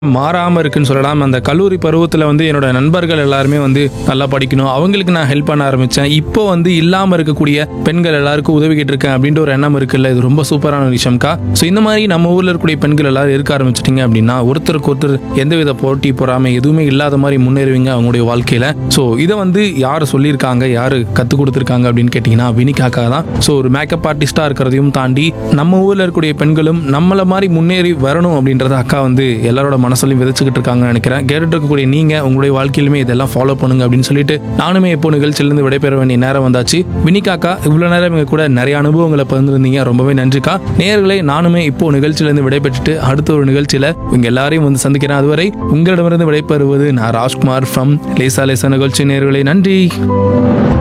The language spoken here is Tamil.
மாறாமல் இருக்குன்னு சொல்லலாம் அந்த கல்லூரி பருவத்தில் வந்து என்னோட நண்பர்கள் எல்லாருமே வந்து நல்லா படிக்கணும் அவங்களுக்கு நான் ஹெல்ப் பண்ண ஆரம்பித்தேன் இப்போ வந்து இல்லாமல் இருக்கக்கூடிய பெண்கள் எல்லாருக்கும் உதவிக்கிட்டு இருக்கேன் அப்படின்ற ஒரு எண்ணம் இருக்குல்ல இது ரொம்ப சூப்பரான விஷயம்க்கா ஸோ இந்த மாதிரி நம்ம ஊரில் இருக்கக்கூடிய பெண்கள் எல்லாரும் இருக்க ஆரம்பிச்சிட்டிங்க அப்படின்னா ஒருத்தருக்கு ஒருத்தர் எந்தவித போட்டி பொறாமை எதுவுமே இல்லாத மாதிரி முன்னேறுவீங்க அவங்களுடைய வாழ்க்கையில் ஸோ இதை வந்து யார் சொல்லியிருக்காங்க யார் கற்றுக் கொடுத்துருக்காங்க அப்படின்னு கேட்டிங்கன்னா வினிகாக்கா தான் ஸோ ஒரு மேக்கப் ஆர்டிஸ்டாக இருக்கிறதையும் தாண்டி நம்ம ஊரில் இருக்கக்கூடிய பெண்களும் நம்மள மாதிரி முன்னேறி வரணும் அப்படின்றத அக்கா வந்து எல்லாரோட மனசுலையும் விதைச்சுக்கிட்டு இருக்காங்கன்னு நினைக்கிறேன் கேட்டுட்டு இருக்கக்கூடிய நீங்கள் உங்களுடைய வாழ்க்கையிலுமே இதெல்லாம் ஃபாலோ பண்ணுங்க அப்படின்னு சொல்லிட்டு நானுமே இப்போ நிகழ்ச்சியிலேருந்து விடைபெற வேண்டிய நேரம் வந்தாச்சு வினிகாக்கா இவ்வளோ நேரம் எங்க கூட நிறைய அனுபவங்களை பகிர்ந்துருந்தீங்க ரொம்பவே நன்றிக்கா நேயர்களே நானுமே இப்போ நிகழ்ச்சியிலேருந்து விடைபெற்றுட்டு அடுத்த ஒரு நிகழ்ச்சியில் உங்க எல்லாரையும் வந்து சந்திக்கிறேன் அதுவரை உங்களிடமிருந்து விடைபெறுவது நான் ராஜ்குமார் ஃப்ரம் லேசா லேசா நிகழ்ச்சி நேயர்களே நன்றி